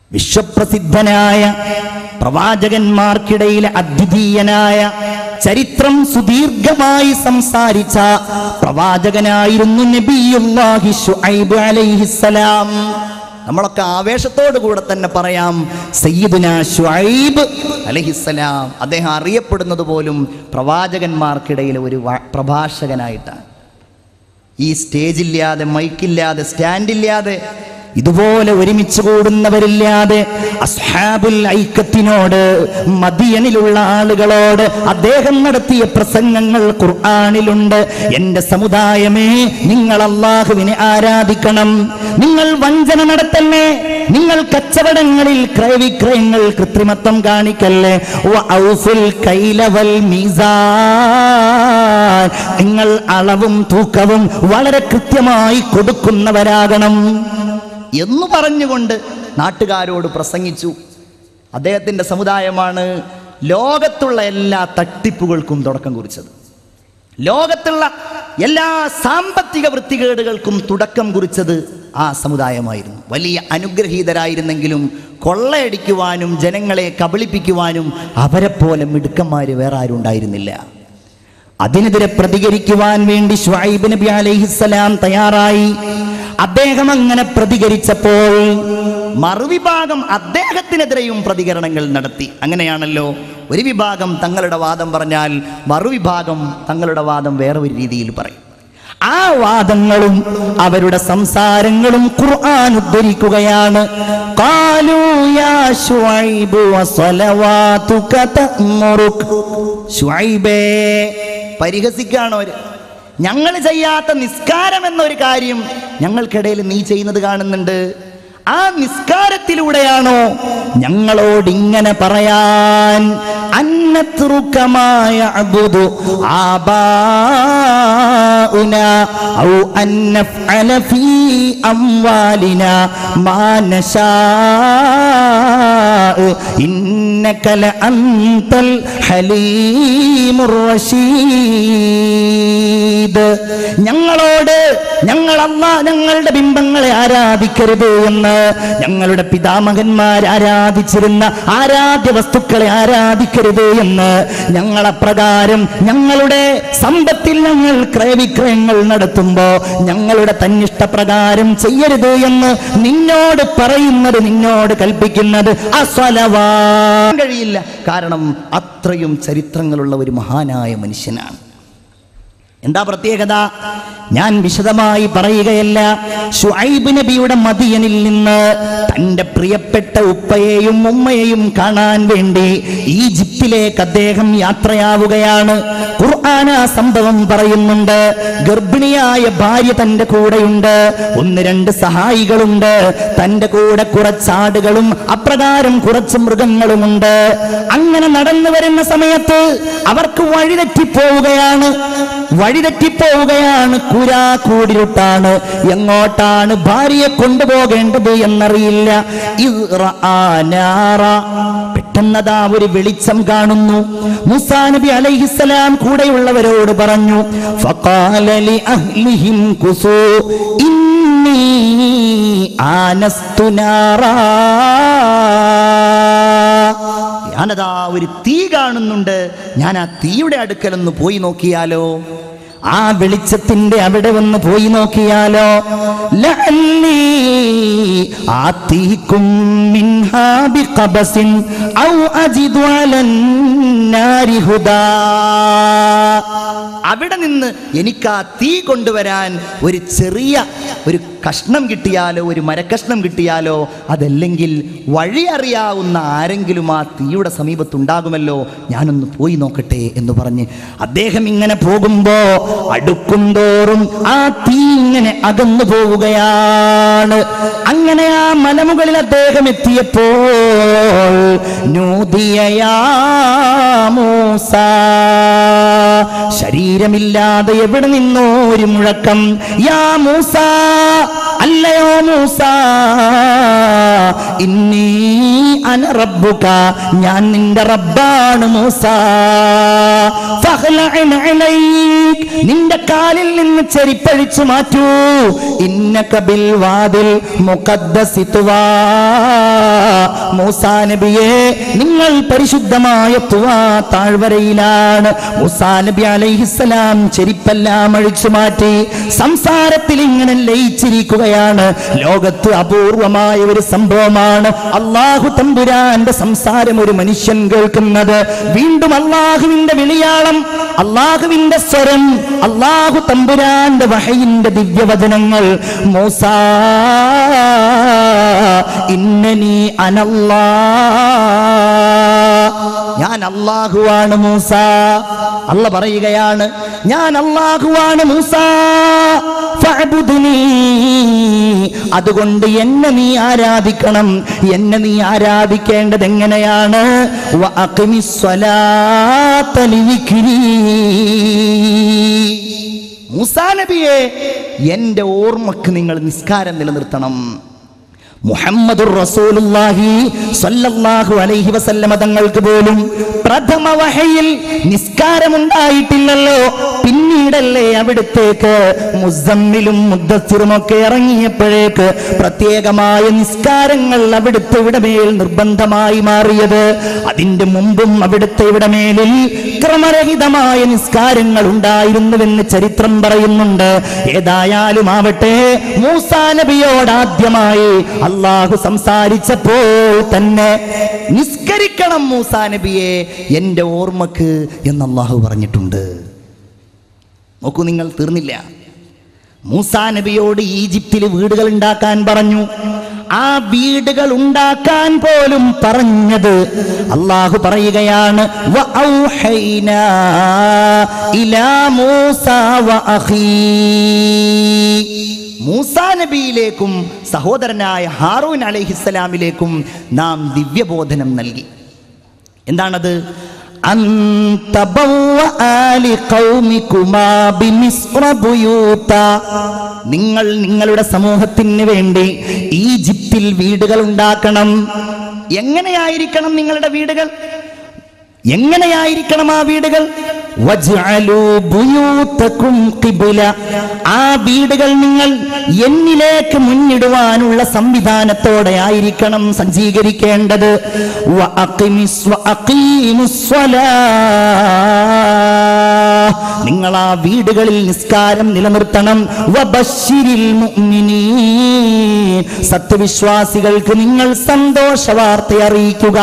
വിശ്വപ്രസിദ്ധനായ പ്രവാചകന്മാർക്കിടയിലെ അദ്വിതീയനായ ചരിത്രം സുദീർഘമായി സംസാരിച്ച പ്രവാചകനായിരുന്നു നബിയുല്ലാഹി ശുഐബ് അലൈഹിസ്സലാം നമ്മളൊക്കെ ആവേശത്തോടു കൂടെ തന്നെ പറയാം സയ്യിദുന ഷുഐബ് അലഹിസ്സലാം അദ്ദേഹം അറിയപ്പെടുന്നത് പോലും പ്രവാചകന്മാർക്കിടയിലെ ഒരു വ- പ്രഭാഷകനായിട്ടാണ് ഈ സ്റ്റേജില്ലാതെ മൈക്കില്ലാതെ സ്റ്റാൻഡില്ലാതെ ഇതുപോലെ ഒരുമിച്ച് കൂടുന്നവരില്ലാതെ അസ്ഹാബുൽ ഐക്കത്തിനോട് മദിയനിലുള്ള ആളുകളോട് അദ്ദേഹം നടത്തിയ പ്രസംഗങ്ങൾ ഖുർആാനിലുണ്ട് എന്റെ സമുദായമേ നിങ്ങൾ അള്ളാഹുവിനെ ആരാധിക്കണം നിങ്ങൾ വഞ്ചന നടത്തല്ലേ നിങ്ങൾ കച്ചവടങ്ങളിൽ ക്രയവിക്രയങ്ങൾ കൃത്രിമത്വം കാണിക്കല്ലേ വഔഫുൽ കൈല വൽ മീസാൻ നിങ്ങൾ അളവും തൂക്കവും വളരെ കൃത്യമായി കൊടുക്കുന്നവരാകണം എന്ന് പറഞ്ഞുകൊണ്ട് നാട്ടുകാരോട് പ്രസംഗിച്ചു അദ്ദേഹത്തിൻ്റെ സമുദായമാണ് ലോകത്തുള്ള എല്ലാ തട്ടിപ്പുകൾക്കും തുടക്കം കുറിച്ചത് ലോകത്തുള്ള എല്ലാ സാമ്പത്തിക വൃത്തികേടുകൾക്കും തുടക്കം കുറിച്ചത് ആ സമുദായമായിരുന്നു വലിയ അനുഗ്രഹീതരായിരുന്നെങ്കിലും കൊള്ളയടിക്കുവാനും ജനങ്ങളെ കബളിപ്പിക്കുവാനും അവരെ പോലെ മിടുക്കന്മാർ വേറെ ആരും ഉണ്ടായിരുന്നില്ല അതിനെതിരെ പ്രതികരിക്കുവാൻ വേണ്ടി ഷുഐബ് നബി അലൈഹിസ്സലാം തയ്യാറായി അദ്ദേഹം അങ്ങനെ പ്രതികരിച്ചപ്പോൾ മറുവിഭാഗം അദ്ദേഹത്തിനെതിരെയും പ്രതികരണങ്ങൾ നടത്തി അങ്ങനെയാണല്ലോ ഒരു വിഭാഗം തങ്ങളുടെ വാദം പറഞ്ഞാൽ മറുവിഭാഗം തങ്ങളുടെ വാദം വേറെ ഒരു രീതിയിൽ പറയും ആ വാദങ്ങളും അവരുടെ സംസാരങ്ങളും ഖുർആൻ ഉദ്ധരിക്കുകയാണ് ഖാലൂ യാ ശുഐബ് വസലവാതുക തഅ്മുറുക ശുഐബേ പരിഹസിക്കാണോ അവര് ഞങ്ങൾ ചെയ്യാത്ത നിസ്കാരം എന്നൊരു കാര്യം ഞങ്ങൾക്കിടയിൽ നീ ചെയ്യുന്നത് കാണുന്നുണ്ട് ആ നിസ്കാരത്തിലൂടെയാണോ ഞങ്ങളോട് ഇങ്ങനെ പറയാൻ അന്നത്രുക്കമായ അബുദു ആബാഉന ഔ അന്നഫ്അല ഫീ അംവാലിന മാ നശാ ഇന്നക ലഅൻതൽ ഹലീമുർ റശീദ് ഞങ്ങളോട് ഞങ്ങൾ അല്ലാ ഞങ്ങളുടെ ബിംബങ്ങളെ ആരാധിക്കരുത് എന്ന് ഞങ്ങളുടെ പിതാമഹന്മാർ ആരാധിച്ചിരുന്ന ആരാധ്യ വസ്തുക്കളെ ആരാധിക്കരുത് എന്ന് ഞങ്ങളപ്രകാരം ഞങ്ങളുടെ സമ്പത്തിൽ ഞങ്ങൾ ക്രയവിക്രയങ്ങൾ നടത്തുമ്പോ ഞങ്ങളുടെ തന്നിഷ്ടപ്രകാരം ചെയ്യരുത് എന്ന് നിന്നോട് പറയുന്നത് നിന്നോട് കൽപ്പിക്കുന്നത് അസ്വലവാ കഴിയില്ല കാരണം അത്രയും ചരിത്രങ്ങളുള്ള ഒരു മഹാനായ മനുഷ്യനാണ് എന്താ പ്രത്യേകത ഞാൻ വിശദമായി പറയുകയല്ല ഷുഐബ് നബിയുടെ മദിയനിൽ നിന്ന് തന്റെ പ്രിയപ്പെട്ട ഉപ്പയെയും ഉമ്മയെയും കാണാൻ വേണ്ടി ഈജിപ്തിലേക്ക് അദ്ദേഹം യാത്രയാവുകയാണ് ഖുർആൻ ആ സംഭവം പറയുന്നുണ്ട് ഗർഭിണിയായ ഭാര്യ തന്റെ കൂടെയുണ്ട് ഒന്ന് രണ്ട് സഹായികളുണ്ട് തന്റെ കൂടെ കുറച്ചാടുകളും അപ്രകാരം കുറച്ച് മൃഗങ്ങളുമുണ്ട് അങ്ങനെ നടന്നു വരുന്ന സമയത്ത് അവർക്ക് വഴിതെറ്റിപ്പോവുകയാണ് വഴിതെറ്റിപ്പോവുകയാണ് കുരാ കൂടിരുട്ടാണ് എങ്ങോട്ടാണ് ഭാര്യയെ കൊണ്ടുപോകേണ്ടത് എന്നറിയില്ല ഇദ് റആ നാറ. പെട്ടെന്നതാ ഒരു വെളിച്ചം കാണുന്നു മുസാ നബി അലൈഹിസ്സലാം കൂടെയുള്ളവരോട് പറഞ്ഞു ഫഖാല ലി അഹ്ലിഹിം കുസൂ ഇന്നി ആനസ്തു നാറാ ഞാനതാ ഒരു തീ കാണുന്നുണ്ട് ഞാൻ ആ തീയുടെ അടുക്കലൊന്ന് പോയി നോക്കിയാലോ ആ വെളിച്ചത്തിന്റെ അവിടെ ഒന്ന് പോയി നോക്കിയാലോ ലഅല്ലി ആതീകും മിൻഹാ ബിഖബസിൻ ഔ അജിദു അലൻ നാരി ഹുദാ അവിടെ നിന്ന് എനിക്ക് ആ തീ കൊണ്ടുവരാൻ ഒരു ചെറിയ ഒരു കഷ്ണം കിട്ടിയാലോ ഒരു മരക്കഷ്ണം കിട്ടിയാലോ അതല്ലെങ്കിൽ വഴി അറിയാവുന്ന ആരെങ്കിലും ആ തീയുടെ സമീപത്തുണ്ടാകുമല്ലോ ഞാനൊന്ന് പോയി നോക്കട്ടെ എന്ന് പറഞ്ഞ് അദ്ദേഹം ഇങ്ങനെ പോകുമ്പോ അടുക്കും തോറും ആ തീ ഇങ്ങനെ അകന്നു പോവുകയാണ് അങ്ങനെ ആ മലമുകളിൽ അദ്ദേഹം എത്തിയപ്പോൾ നൂതിയയാ മൂസ ശരീരമില്ലാതെ എവിടെ നിന്നോ ഒരു മുഴക്കം യാ മൂസ അല്ലയോ മൂസ ഇന്നീ അന റബ്ബുക ഞാൻ നിന്റെ റബ്ബാണ് മൂസ ഫഖ്ലഅൻ അലൈക് നിന്റെ കാലിൽ നിന്ന് ചെരിപ്പഴിച്ചു മാറ്റൂ ഇന്നക ബിൽ വാദിൽ മുഖദ്ദസി തുവാ മൂസാ നബിയെ നിങ്ങൾ പരിശുദ്ധമായ തുവാ താഴ്വരയിലാണ് മൂസാ നബി അലൈഹിസ്സലാം ചെരിപ്പെല്ലാം അഴിച്ചു മാറ്റി സംസാരത്തിൽ ഇങ്ങനെ ലയിച്ചിരിക്കുകയാണ് ലോകത്ത് അപൂർവമായ ഒരു സംഭവമാണ് അള്ളാഹു തമ്പുരാന്റെ സംസാരം ഒരു മനുഷ്യൻ കേൾക്കുന്നത് വീണ്ടും അള്ളാഹുവിന്റെ വിളിയാളം അള്ളാഹുവിന്റെ സ്വരം അള്ളാഹു തമ്പുരാന്റെ വഹയിന്റെ ദിവ്യവചനങ്ങൾ മൂസാ ഇന്നനി അനല്ലാ ഞാൻ അള്ളാഹുവാണ് മൂസ അല്ല പറയുകയാണ് ഞാൻ അള്ളാഹുവാണ് മൂസ ഫഅ്ബുദ്നി. അതുകൊണ്ട് എന്നെ നീ ആരാധിക്കണം എന്നെ നീ ആരാധിക്കേണ്ടത് എങ്ങനെയാണ് വ അഖിമിസ്സലാത്ത ലിദിക്രി. മൂസാ നബിയെ എന്റെ ഓർമ്മക്ക് നിങ്ങൾ നിസ്കാരം നിലനിർത്തണം മുഹമ്മദുർ റസൂലുള്ളാഹി സ്വല്ലല്ലാഹു അലൈഹി വസല്ലമ തങ്ങൾക്ക് പോലും പ്രഥമ വഹയിൽ നിസ്കാരമുണ്ടായിട്ടില്ലല്ലോ പിന്നീടല്ലേ അവിടുത്തേക്ക് മുസമ്മിലും മുദ്ദസിറും ഒക്കെ ഇറങ്ങിയപ്പോഴേക്ക് പ്രത്യേകമായ നിസ്കാരങ്ങൾ അവിടുത്തെ ഇവിടെ മേൽ നിർബന്ധമായി മാറിയത് അതിന്റെ മുമ്പും അവിടുത്തെ ഇവിടെ മേലിൽ ക്രമരഹിതമായ നിസ്കാരങ്ങൾ ഉണ്ടായിരുന്നുവെന്ന് ചരിത്രം പറയുന്നുണ്ട് ഏതായാലും ആവട്ടെ മൂസാ നബിയോട് ആദ്യമായി അള്ളാഹു സംസാരിച്ചപ്പോൾ തന്നെ നിസ്കരിക്കണം മൂസാ നബിയെ എൻ്റെ ഓർമ്മക്ക് എന്ന് അള്ളാഹു പറഞ്ഞിട്ടുണ്ട് നോക്കൂ നിങ്ങൾ തീർന്നില്ല മൂസാ നബിയോട് ഈജിപ്തിൽ വീടുകൾ ഉണ്ടാക്കാൻ പറഞ്ഞു ആ വീടുകൾ ഉണ്ടാക്കാൻ പോലും പറഞ്ഞത് അള്ളാഹു പറയുകയാണ് "വ ഔഹൈനാ ഇലാ മൂസാ വ അഖീ." മൂസാ നബിയിലേക്കും സഹോദരനായ ഹാറൂൻ അലൈഹിസ്സലാമിലേക്കും നാം ദിവ്യബോധനം നൽകി എന്താണത് أن تبوأ لقومكما بمصر بيوتا നിങ്ങൾ നിങ്ങളുടെ സമൂഹത്തിന് വേണ്ടി ഈജിപ്തിൽ വീടുകൾ ഉണ്ടാക്കണം എങ്ങനെയായിരിക്കണം നിങ്ങളുടെ വീടുകൾ എങ്ങനെയായിരിക്കണം ആ വീടുകൾ വജ്അലൂ ബുയൂതകും ഖിബ്ല. ആ വീടുകൾ നിങ്ങൾ എന്നിലേക്ക് മുന്നിടുവാനുള്ള സംവിധാനത്തോടെ ആയിരിക്കണം സജ്ജീകരിക്കേണ്ടത് വ അഖിമിസ് വ അഖീമുസ്സലാ. നിങ്ങൾ ആ വീടുകളിൽ നിസ്കാരം നിലനിർത്തണം വബശ്ശിരിൽ മുഅ്മിനീൻ. സത്യവിശ്വാസികൾക്ക് നിങ്ങൾ സന്തോഷ വാർത്ത അറിയിക്കുക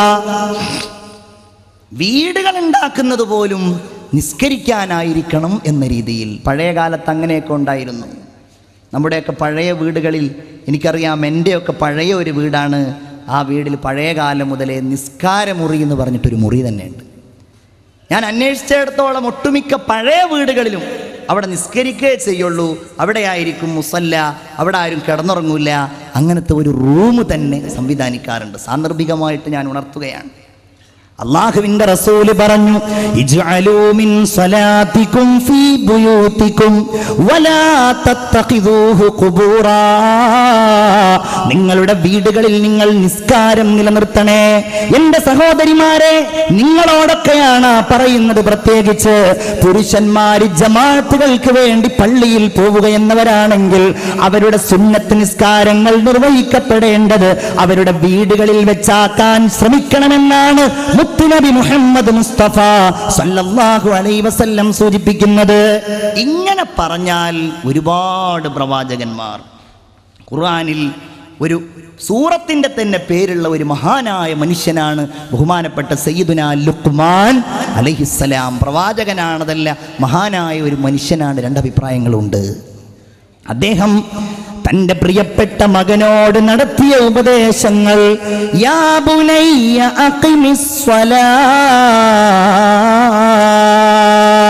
വീടുകൾ ഉണ്ടാക്കുന്നത് പോലും നിസ്കരിക്കാനായിരിക്കണം എന്ന രീതിയിൽ പഴയ കാലത്ത് അങ്ങനെയൊക്കെ ഉണ്ടായിരുന്നു നമ്മുടെയൊക്കെ പഴയ വീടുകളിൽ എനിക്കറിയാം എൻ്റെയൊക്കെ പഴയ ഒരു വീടാണ് ആ വീട്ടിൽ പഴയ കാലം മുതലേ നിസ്കാരമുറി എന്ന് പറഞ്ഞിട്ടൊരു മുറി തന്നെയുണ്ട് ഞാൻ അന്വേഷിച്ചിടത്തോളം ഒട്ടുമിക്ക പഴയ വീടുകളിലും അവിടെ നിസ്കരിക്കുകയേ ചെയ്യുള്ളൂ അവിടെ ആയിരിക്കും മുസല്ല അവിടെ ആരും കിടന്നുറങ്ങൂല അങ്ങനത്തെ ഒരു റൂം തന്നെ സംവിധാനിക്കാറുണ്ട് സാന്ദർഭികമായിട്ട് ഞാൻ ഉണർത്തുകയാണ് അള്ളാഹുവിന്റെ റസൂല് പറഞ്ഞു ഇജ്അലൂ മിൻ സ്വലാത്തിക്കും ഫീ ബുയൂത്തിക്കും വലാ തത്തഖിദൂഹു ഖുബൂറാ നിങ്ങളുടെ വീടുകളിൽ നിങ്ങൾ നിസ്കാരം നിലനിർത്തണേ എന്റെ സഹോദരിമാരെ നിങ്ങളോടൊക്കെയാണ് പറയുന്നത് പ്രത്യേകിച്ച് പുരുഷന്മാര് ജമാഅത്തുകൾക്ക് വേണ്ടി പള്ളിയിൽ പോവുക എന്നവരാണെങ്കിൽ അവരുടെ സുന്നത്ത് നിസ്കാരങ്ങൾ നിർവഹിക്കപ്പെടേണ്ടത് അവരുടെ വീടുകളിൽ വെച്ചാക്കാൻ ശ്രമിക്കണമെന്നാണ് മുത്തുനബി മുഹമ്മദ് മുസ്തഫ സല്ലല്ലാഹു അലൈഹി വസല്ലം സൂചിപ്പിക്കുന്നത് ഇങ്ങനെ പറഞ്ഞാൽ ഒരുപാട് പ്രവാചകന്മാർ ഖുർആനിൽ ഒരു സൂറത്തിന്റെ തന്നെ പേരുള്ള ഒരു മഹാനായ മനുഷ്യനാണ് ബഹുമാനപ്പെട്ട സയ്യിദുന ലുക്മാൻ അലൈഹിസ്സലാം പ്രവാചകനാണതല്ല മഹാനായ ഒരു മനുഷ്യനാണ് രണ്ടഭിപ്രായങ്ങളുണ്ട് അദ്ദേഹം തന്റെ പ്രിയപ്പെട്ട മകനോട് നടത്തിയ ഉപദേശങ്ങൾ യാ ബുനയ്യ അഖിമിസ്സലാ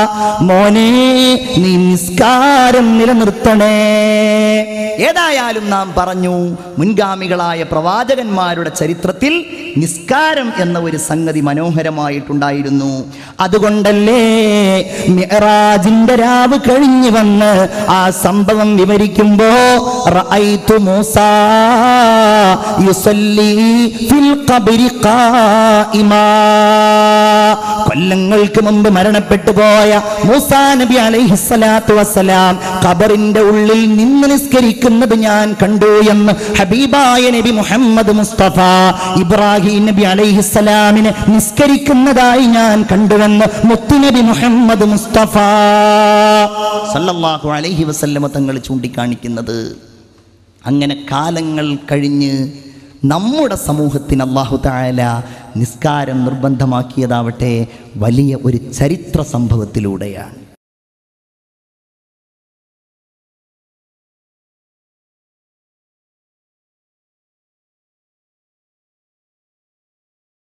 മോനെ നീ നിസ്കാരം നിലനിർത്തണേ ഏതായാലും നാം പറഞ്ഞു മുൻഗാമികളായ പ്രവാചകന്മാരുടെ ചരിത്രത്തിൽ നിസ്കാരം എന്ന ഒരു സംഗതി മനോഹരമായിട്ടുണ്ടായിരുന്നു അതുകൊണ്ടല്ലേ മിഅ്റാജിന്റെ രാവ് കഴിഞ്ഞു വന്ന് ആ സംഭവം വിവരിക്കുമ്പോ റഅയ്തു മൂസാ യുസല്ലി ഫിൽ ഖബ്രി ഖായിമാ കൊല്ലങ്ങൾക്ക് മുമ്പ് മരണപ്പെട്ടു പോയ മൂസാ നബി അലൈഹിസ്സലാത്തു വസ്സലാം ഖബറിന്റെ ഉള്ളിൽ നിന്ന് നിസ്കരിക്കുന്നത് ഞാൻ കണ്ടു എന്ന് ഹബീബായ നബി മുഹമ്മദ് മുസ്തഫ ഇബ്രാഹിം നബി അലൈഹിസ്സലാമിനെ നിസ്കരിക്കുന്നതായി ഞാൻ കണ്ടുവെന്ന് മുത്തുനബി മുഹമ്മദ് മുസ്തഫ സല്ലല്ലാഹു അലൈഹി വസല്ലമ തങ്ങൾ ചൂണ്ടിക്കാണിക്കുന്നത് അങ്ങനെ കാലങ്ങൾ കഴിഞ്ഞ് നമ്മുടെ സമൂഹത്തിന് അള്ളാഹു തായാല നിസ്കാരം നിർബന്ധമാക്കിയതാവട്ടെ വലിയ ഒരു ചരിത്ര സംഭവത്തിലൂടെയാണ്